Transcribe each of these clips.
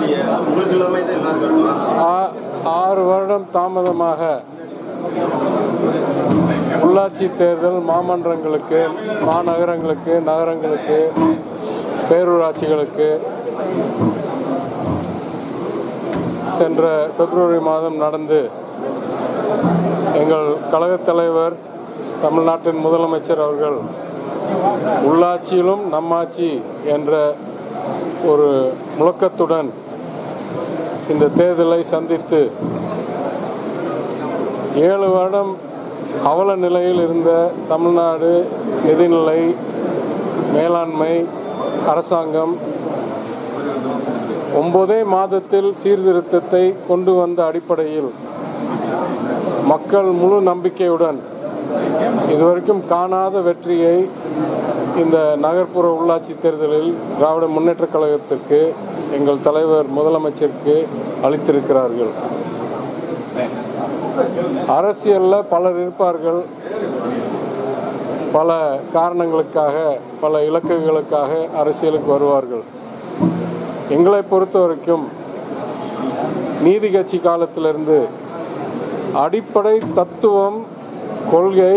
உங்களுக்கு இல்லாமல் தான் எல்லாருக்கும் இருக்குமா ஆ- ஆறு வருடம் தாமதமாக உள்ளாட்சி தேர்தல் மாமன்றங்களுக்கு மாநகரங்களுக்கு நகரங்களுக்கு பேரூராட்சிகளுக்கு சென்ற பிப்ரவரி மாதம் நடந்து எங்கள் கழகத் தலைவர் தமிழ்நாட்டின் முதலமைச்சர் அவர்கள் உள்ளாட்சியிலும் நம்மாட்சி என்ற ஒரு முழக்கத்துடன் இந்த தேர்தலை சந்தித்து ஏழு வருடம் அவல நிலையில் இருந்த தமிழ்நாடு நிதிநிலை மேலாண்மை அரசாங்கம் ஒன்பதே மாதத்தில் சீர்திருத்தத்தை கொண்டு வந்த அடிப்படையில் மக்கள் முழு நம்பிக்கையுடன் இதுவரைக்கும் காணாத வெற்றியை இந்த நகர்ப்புற உள்ளாட்சி தேர்தலில் திராவிட முன்னேற்றக் கழகத்திற்கு எங்கள் தலைவர் முதலமைச்சருக்கு அளித்திருக்கிறார்கள் அரசியல்ல பலர் இருப்பார்கள் பல காரணங்களுக்காக பல இலக்குகளுக்காக அரசியலுக்கு வருவார்கள் எங்களை பொறுத்த வரைக்கும் நீதி கட்சி காலத்திலிருந்து அடிப்படை தத்துவம் கொள்கை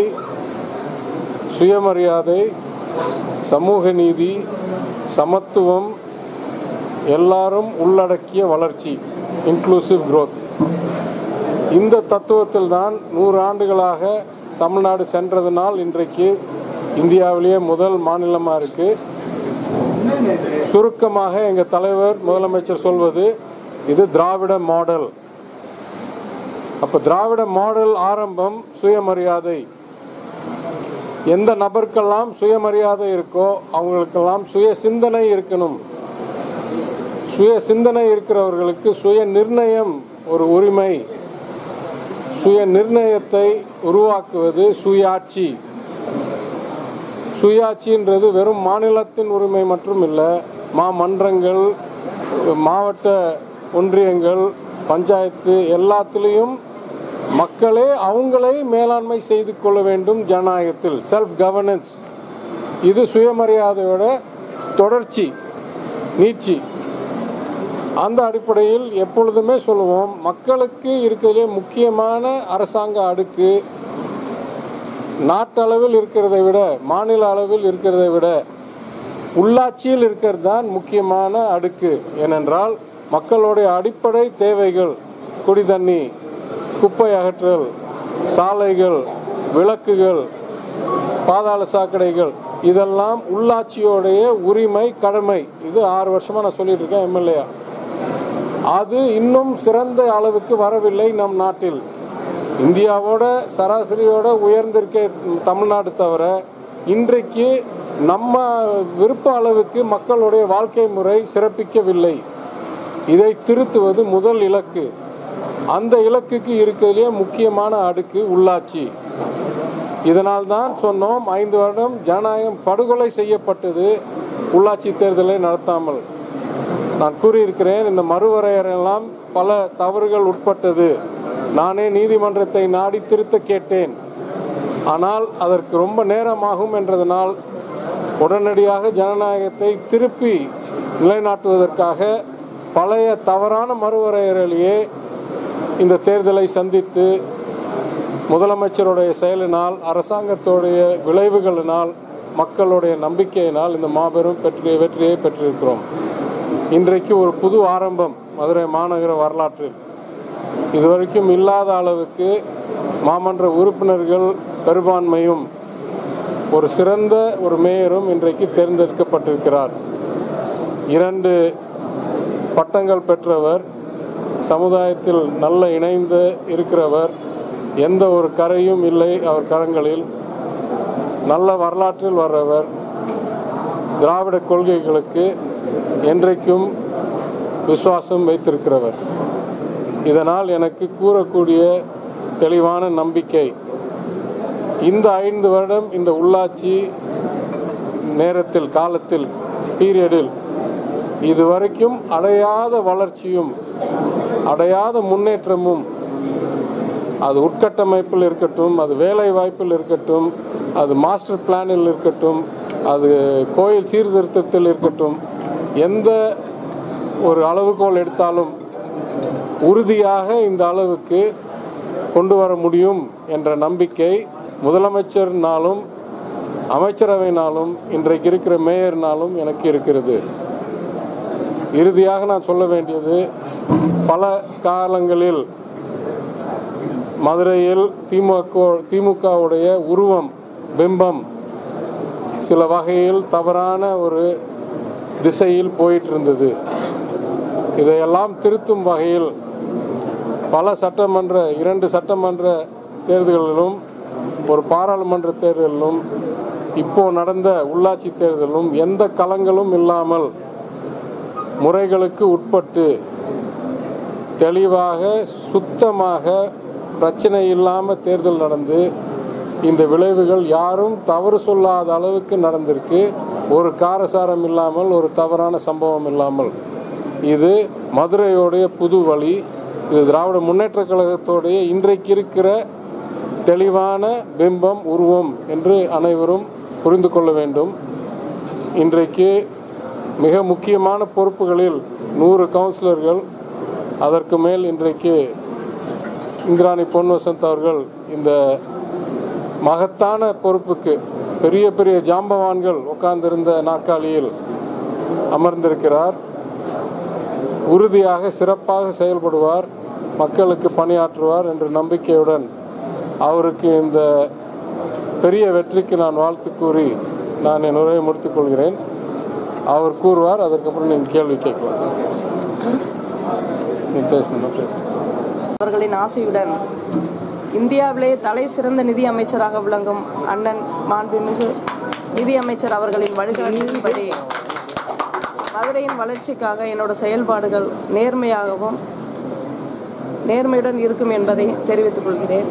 சுயமரியாதை சமூக நீதி சமத்துவம் எல்லாரும் உள்ளடக்கிய வளர்ச்சி இன்க்ளூசிவ் growth இந்த தத்துவத்தில் தான் நூறு ஆண்டுகளாக தமிழ்நாடு சென்றதனால் இன்றைக்கு இந்தியாவிலேயே முதல் மாநிலமாக இருக்கு சுருக்கமாக எங்கள் தலைவர் முதலமைச்சர் சொல்வது இது திராவிட மாடல் அப்ப திராவிட மாடல் ஆரம்பம் சுயமரியாதை எந்த நபருக்கெல்லாம் சுயமரியாதை இருக்கோ அவங்களுக்கெல்லாம் சுய சிந்தனை இருக்கணும் சுய சிந்தனை இருக்கிறவர்களுக்கு சுய நிர்ணயம் ஒரு உரிமை சுய நிர்ணயத்தை உருவாக்குவது சுயாட்சி சுயாட்சின்றது வெறும் மாநிலத்தின் உரிமை மட்டும் இல்லை மாமன்றங்கள் மாவட்ட ஒன்றியங்கள் பஞ்சாயத்து எல்லாத்துலேயும் மக்களே அவங்களே மேலாண்மை செய்து கொள்ள வேண்டும் ஜனநாயகத்தில் செல்ஃப் கவர்னன்ஸ் இது சுயமரியாதையோட தொடர்ச்சி நீட்சி அந்த அடிப்படையில் எப்பொழுதுமே சொல்லுவோம் மக்களுக்கு இருக்கிறதுலே முக்கியமான அரசாங்க அடுக்கு நாட்டளவில் இருக்கிறதை விட மாநில அளவில் இருக்கிறதை விட உள்ளாட்சியில் இருக்கிறது தான் முக்கியமான அடுக்கு ஏனென்றால் மக்களுடைய அடிப்படை தேவைகள் குடிதண்ணி குப்பை அகற்றல் சாலைகள் விளக்குகள் பாதாள சாக்கடைகள் இதெல்லாம் உள்ளாட்சியோடைய உரிமை கடமை இது ஆறு வருஷமா நான் சொல்லிட்டு இருக்கேன் எம்எல்ஏ அது இன்னும் சிறந்த அளவுக்கு வரவில்லை நம் நாட்டில் இந்தியாவோட சராசரியோட உயர்ந்திருக்க தமிழ்நாடு தவிர இன்றைக்கு நம்ம விருப்ப அளவுக்கு மக்களுடைய வாழ்க்கை முறை சிறப்பிக்கவில்லை இதை திருத்துவது முதல் இலக்கு அந்த இலக்குக்கு இருக்கிறதுலே முக்கியமான அடுக்கு உள்ளாட்சி இதனால் தான் சொன்னோம் ஐந்து வருடம் ஜனநாயகம் படுகொலை செய்யப்பட்டது உள்ளாட்சி தேர்தலை நடத்தாமல் நான் கூறியிருக்கிறேன் இந்த மறுவரையறையெல்லாம் பல தவறுகள் உட்பட்டது நானே நீதிமன்றத்தை நாடி திருத்த கேட்டேன் ஆனால் அதற்கு ரொம்ப நேரமாகும் என்றதனால் உடனடியாக ஜனநாயகத்தை திருப்பி நிலைநாட்டுவதற்காக பழைய தவறான மறுவரையறையிலேயே இந்த தேர்தலை சந்தித்து முதலமைச்சருடைய செயலினால் அரசாங்கத்துடைய விளைவுகளினால் மக்களுடைய நம்பிக்கையினால் இந்த மாபெரும் பெற்று வெற்றியை பெற்றிருக்கிறோம் இன்றைக்கு ஒரு புது ஆரம்பம் மதுரை மாநகர வரலாற்றில் இதுவரைக்கும் இல்லாத அளவுக்கு மாமன்ற உறுப்பினர்கள் பெரும்பான்மையும் ஒரு சிறந்த ஒரு மேயரும் இன்றைக்கு தேர்ந்தெடுக்கப்பட்டிருக்கிறார் இரண்டு பட்டங்கள் பெற்றவர் சமுதாயத்தில் நல்ல இணைந்து இருக்கிறவர் எந்த ஒரு கரையும் இல்லை அவர் கரங்களில் நல்ல வரலாற்றில் வர்றவர் திராவிட கொள்கைகளுக்கு என்றைக்கும் விசுவாசம் வைத்திருக்கிறவர் இதனால் எனக்கு கூறக்கூடிய தெளிவான நம்பிக்கை இந்த ஐந்து வருடம் இந்த உள்ளாட்சி நேரத்தில் காலத்தில் பீரியடில் இதுவரைக்கும் அடையாத வளர்ச்சியும் அடையாத முன்னேற்றமும் அது உட்கட்டமைப்பில் இருக்கட்டும் அது வேலை வாய்ப்பில் இருக்கட்டும் அது மாஸ்டர் பிளானில் இருக்கட்டும் அது கோயில் சீர்திருத்தத்தில் இருக்கட்டும் எந்த ஒரு அளவுகோல் எடுத்தாலும் உறுதியாக இந்த அளவுக்கு கொண்டு வர முடியும் என்ற நம்பிக்கை முதலமைச்சர்னாலும் அமைச்சரவைனாலும் இன்றைக்கு இருக்கிற மேயர்னாலும் எனக்கு இருக்கிறது இறுதியாக நான் சொல்ல வேண்டியது பல காலங்களில் மதுரையில் திமுக திமுகவுடைய உருவம் பிம்பம் சில வகையில் தவறான ஒரு திசையில் போயிட்டு இருந்தது இதையெல்லாம் திருத்தும் வகையில் பல சட்டமன்ற இரண்டு சட்டமன்ற தேர்தல்களிலும் ஒரு பாராளுமன்ற தேர்தலிலும் இப்போ நடந்த உள்ளாட்சி தேர்தலும் எந்த களங்களும் இல்லாமல் முறைகளுக்கு உட்பட்டு தெளிவாக சுத்தமாக பிரச்சனை இல்லாமல் தேர்தல் நடந்து இந்த விளைவுகள் யாரும் தவறு சொல்லாத அளவுக்கு நடந்திருக்கு ஒரு காரசாரம் இல்லாமல் ஒரு தவறான சம்பவம் இல்லாமல் இது மதுரையோடைய புது வழி இது திராவிட முன்னேற்ற கழகத்தோடைய இன்றைக்கு இருக்கிற தெளிவான பிம்பம் உருவம் என்று அனைவரும் புரிந்து கொள்ள வேண்டும் இன்றைக்கு மிக முக்கியமான பொறுப்புகளில் நூறு கவுன்சிலர்கள் அதற்கு மேல் இன்றைக்கு இந்திராணி பொன் வசந்த் அவர்கள் இந்த மகத்தான பொறுப்புக்கு பெரிய பெரிய ஜாம்பவான்கள் உட்கார்ந்திருந்த நாற்காலியில் அமர்ந்திருக்கிறார் உறுதியாக சிறப்பாக செயல்படுவார் மக்களுக்கு பணியாற்றுவார் என்ற நம்பிக்கையுடன் அவருக்கு இந்த பெரிய வெற்றிக்கு நான் வாழ்த்து கூறி நான் என் உரையை முடித்துக் கொள்கிறேன் அவர் கூறுவார் அதற்கப்புறம் நீங்கள் கேள்வி கேட்கலாம் நீ பேசணும் பேசணும் அவர்களின் ஆசையுடன் இந்தியாவிலே தலை சிறந்த நிதி அமைச்சராக விளங்கும் அண்ணன் மாண்புமிகு நிதி அமைச்சர் அவர்களின் வழிகாட்டின்படி மதுரையின் வளர்ச்சிக்காக என்னோட செயல்பாடுகள் நேர்மையாகவும் நேர்மையுடன் இருக்கும் என்பதை தெரிவித்துக் கொள்கிறேன்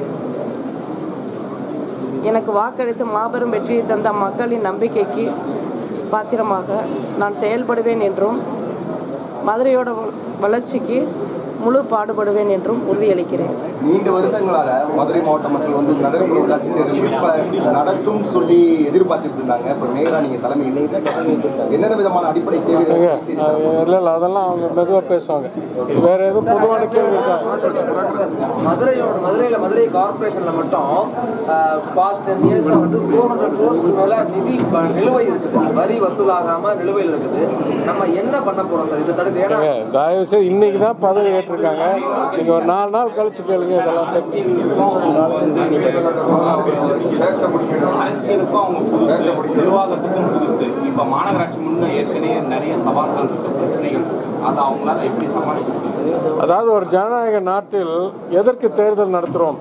எனக்கு வாக்களித்து மாபெரும் வெற்றியை தந்த மக்களின் நம்பிக்கைக்கு பாத்திரமாக நான் செயல்படுவேன் என்றும் மதுரையோட வளர்ச்சிக்கு முழு பாடுபடுவேன் என்றும் உறுதியளிக்கிறேன் நீண்ட வருடங்களாக மதுரை மாவட்ட மக்கள் வந்து நகர்ப்புற உள்ளாட்சி தேர்தல் எப்ப நடக்கும் சொல்லி எதிர்பார்த்துட்டு இருந்தாங்க இப்ப நேரா நீங்க தலைமையில் என்னென்ன விதமான அடிப்படை தேவைகள் இல்லை இல்லை அதெல்லாம் அவங்க மெதுவாக பேசுவாங்க வேற எதுவும் பொதுவான கேள்வி இருக்கா மதுரையோட மதுரையில மதுரை கார்பரேஷன்ல மட்டும் பாஸ்ட் டென் இயர்ஸ் வந்து ஃபோர் ஹண்ட்ரட் க்ரோஸ் மேல நிதி ப- நிலுவை இருக்குது வரி வசூலாகாம நிலுவையில் இருக்குது நம்ம என்ன பண்ண போறோம் சார் இதை தடுத்து ஏன்னா ஏங்க, தயவு செய்து இன்னைக்கு தான் பதவி ஏற்றிருக்காங்க நீங்க ஒரு நாலு நாள் கழிச்சு கேளுங்க இதெல்லாம் பேசி அரசியலுக்கும் அவங்க புதுசு நிர்வாகத்துக்கும் புதுசு இப்ப மாநகராட்சி முன்ன ஏற்கனவே நிறைய சவால்கள் இருக்கு பிரச்சனைகள் இருக்கு அதை அவங்களால எப்படி சமாளிக்க முடியும் அதாவது ஒரு ஜனநாயக நாட்டில் எதற்கு தேர்தல் நடத்துகிறோம்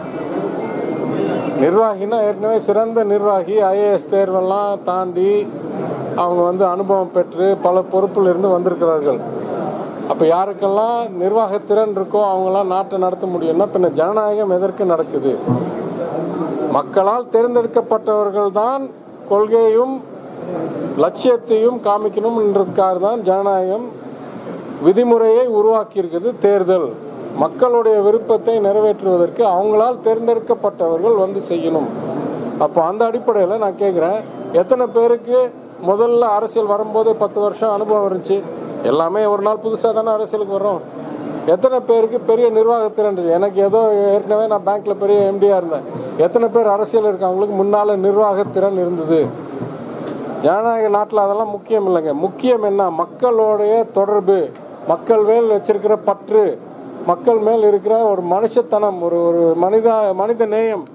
நிர்வாகினா ஏற்கனவே சிறந்த நிர்வாகி ஐஏஎஸ் தேர்வெல்லாம் தாண்டி அவங்க வந்து அனுபவம் பெற்று பல பொறுப்பில் இருந்து வந்திருக்கிறார்கள் அப்போ யாருக்கெல்லாம் நிர்வாகத்திறன் இருக்கோ அவங்களாம் நாட்டை நடத்த முடியும்னா பின்ன ஜனநாயகம் எதற்கு நடக்குது மக்களால் தேர்ந்தெடுக்கப்பட்டவர்கள் தான் கொள்கையும் லட்சியத்தையும் காமிக்கணும்ன்றதுக்காக தான் ஜனநாயகம் விதிமுறையை உருவாக்கியிருக்கிறது தேர்தல் மக்களுடைய விருப்பத்தை நிறைவேற்றுவதற்கு அவங்களால் தேர்ந்தெடுக்கப்பட்டவர்கள் வந்து செய்யணும் அப்போ அந்த அடிப்படையில் நான் கேட்குறேன் எத்தனை பேருக்கு முதல்ல அரசியல் வரும்போதே பத்து வருஷம் அனுபவம் இருந்துச்சு எல்லாமே ஒரு நாள் புதுசாக தானே அரசியலுக்கு வர்றோம் எத்தனை பேருக்கு பெரிய நிர்வாகத்திறன் இருக்கு? எனக்கு ஏதோ ஏற்கனவே நான் பேங்க்ல பெரிய எம்டியா இருந்தேன் எத்தனை பேர் அரசியல் இருக்கவங்களுக்கு முன்னால நிர்வாகத்திறன் இருந்தது ஜனநாயக நாட்டில் அதெல்லாம் முக்கியம் இல்லைங்க முக்கியம் என்ன மக்களுடைய தொடர்பு மக்கள் மேல் வச்சிருக்கிற பற்று மக்கள் மேல் இருக்கிற ஒரு மனுஷத்தனம் ஒரு ஒரு மனித மனித நேயம்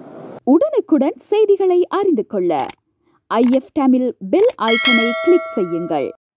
உடனுக்குடன் செய்திகளை அறிந்து கொள்ள ஐஎஃப் தமிழ் பெல் ஐக்கனை கிளிக் செய்யுங்கள்